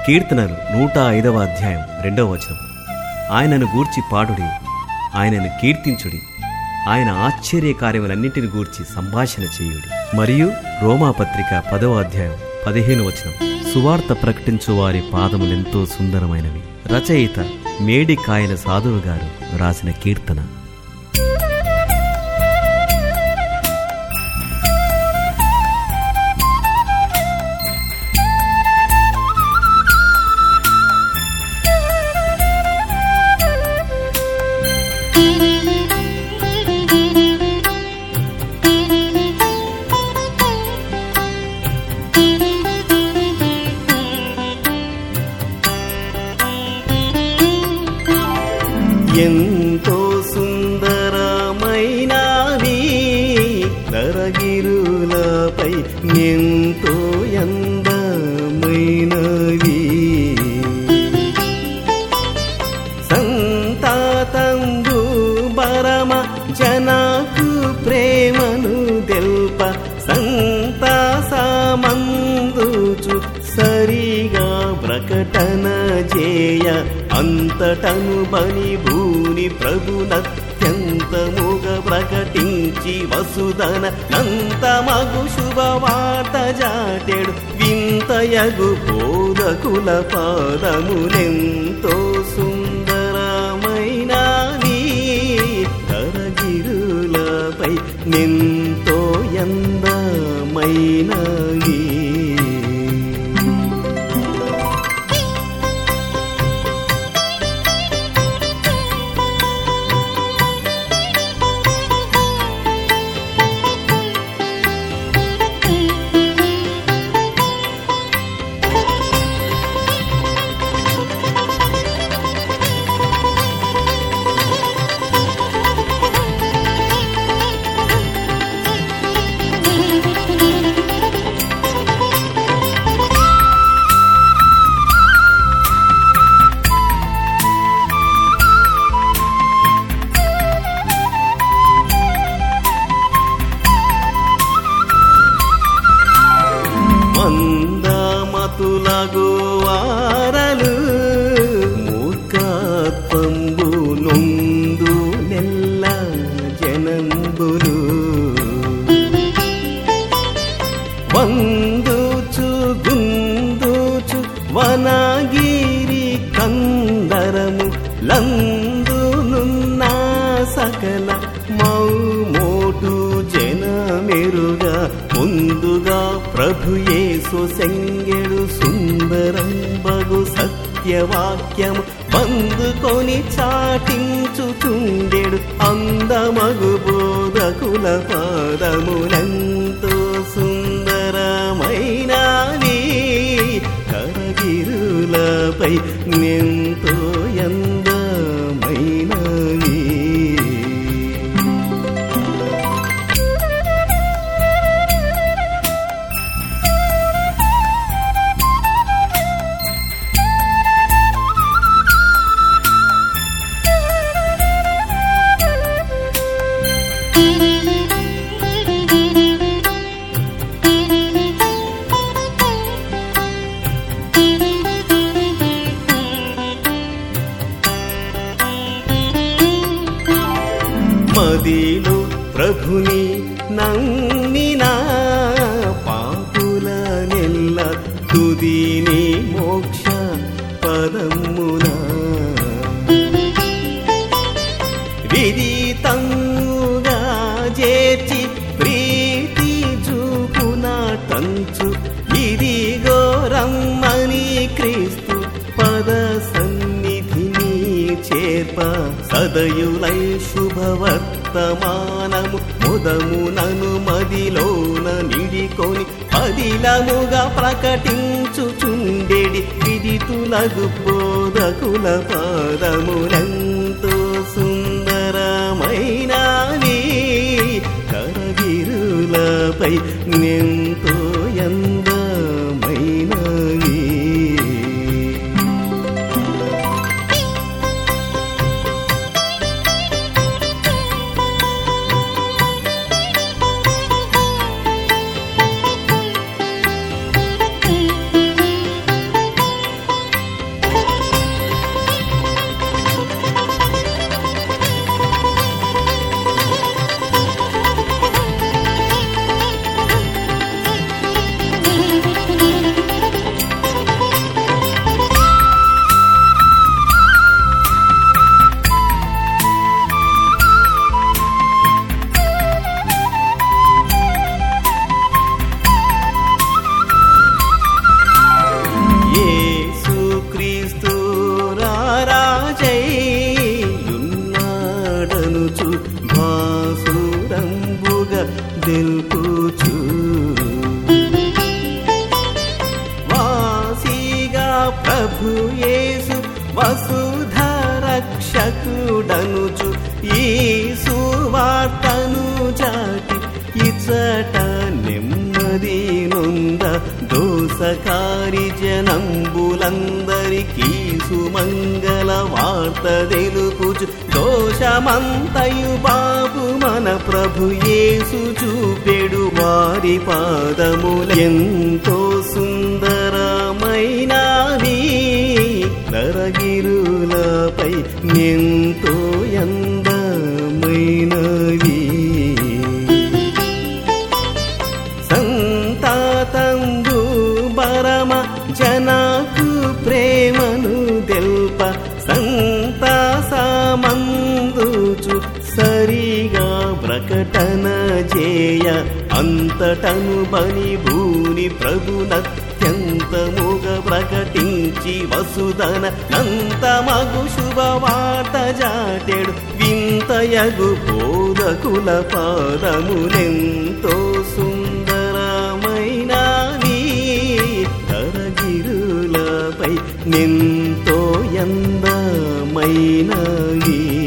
కీర్తనలు నూట ఐదవ అధ్యాయం రెండవ వచనం ఆయనను గూర్చి పాడుడి ఆయనను కీర్తించుడి ఆయన ఆశ్చర్య కార్యములన్నింటిని గూర్చి సంభాషణ చేయుడి మరియు రోమాపత్రిక పదవ అధ్యాయం పదిహేను వచనం సువార్త ప్రకటించు వారి పాదములెంతో సుందరమైనవి రచయిత మేడికాయల సాధువు గారు రాసిన కీర్తన ఎంతో సుందరమైనవి దరగిరులపై ఎంతో అందమైనవి సంతాతంబు బరమ జనకు ప్రేమను తెల్ప సంతాసమందుచు సరిగా ప్రకటన చేయ అంతటను బని భూని ప్రభునత్యంతముగ ప్రకటించి వసుధన నంతమగు శుభవార్త జాటెడు వింతయగు బోధకుల పాదములెంతో సుందరమైనవి కరగిరులపై నింతో ఎందమైనవి మందమతులగు వారలు మూర్ఖత్వంబు నొందు నెల్ల జనంబులు వందుచు గుందుచు వనగిరి కందరము లందునున్న సకల మౌమోటు జనమెరుగా ముందుగా ప్రభు యేసు సెంగెడు సుందరం బగు సత్యవాక్యము బందుకొని చాటించుచుండెడు అందమగు బోధకుల పాదములంతో సుందరమైనవి కరగిరులపై ఎంతో అందమైనవి మదిలో ప్రభుని నమ్మిన పాపుల నెల్ల తుదిని మోక్ష పదమున విదితంగా చేర్చి ప్రీతి చూపున టంచు ఇదిగో రమ్మని క్రీస్తు పద సన్నిధిని చేర్ప సదయులై శుభవర్తమానము ముదమునను మదిలోన నిడికొని అదిలముగా ప్రకటించుచుండెడి విదితులగు బోధకుల పాదములంతో సుందరమైనవి కరగిరులపై ఎంతో అందమైనవి ప్రభు యేసు వసుధరక్షకుడనుచు ఈ సువార్తను చాటి ఇచ్చట నెమ్మది నొంద దోసకారి జనంబులందరికీ సుమంగళ వార్త తెలుపుచు దోషమంతయు బాబు మన ప్రభు యేసు చూపెడు వారి పాదముల ఎంతో సుందరమైనవి దరగిరులపై ఎంతో అందమైనవి సంతాతంబు బరమ జనకు ప్రేమను తెల్ప సంతాసమందుచు సరిగా ప్రకటన చేయ అంతటను బని భూని ప్రభునత్యంతముగ ప్రకటించి వసుధన నంతమగు శుభవార్త జాటెడు వింతయగు బోధకుల పాదములెంతో సుందరమైనవి కరగిరులపై నింతో ఎందమైనవి